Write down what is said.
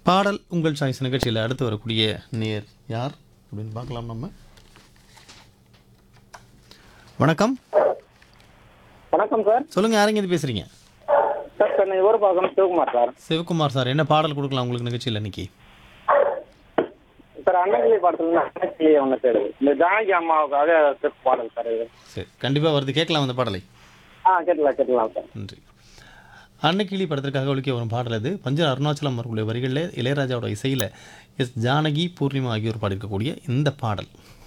பாடல் உங்கள் சாய்ஸ் நிகழ்ச்சியில் அடுத்து வரக்கூடிய நேர் யார் அப்படின்னு பார்க்கலாம் நம்ம வணக்கம் வணக்கம் சார் சொல்லுங்கள் யாருங்க இது பேசுகிறீங்க sir Chennai Urapakkam Sivakumar sir Sivakumar sir என்ன பாடல் கொடுக்கலாம் உங்களுக்கு நிகழ்ச்சியில் இன்னைக்கு சார் அன்னக்கிளி படத்துல அன்னக்கிளி ஒன்று தேடு இந்த ஜானகி அம்மாவுக்காக ஸ்டெப் பாடல் சார் இது சரி கண்டிப்பாக வருது கேட்கலாம் அந்த பாடலை ஆ கேட்டலாம் கேட்டலாம் சார் நன்றி அன்னக்கிளி படத்திற்காக ஒழிக்க வரும் பாடல் அது பஞ்சர் அருணாச்சலம் அவர்களுடைய வரிகளில் இளையராஜாவோட இசையில் எஸ் ஜானகி பூர்ணிமா ஆகியோர் பாடியிருக்கக்கூடிய இந்த பாடல்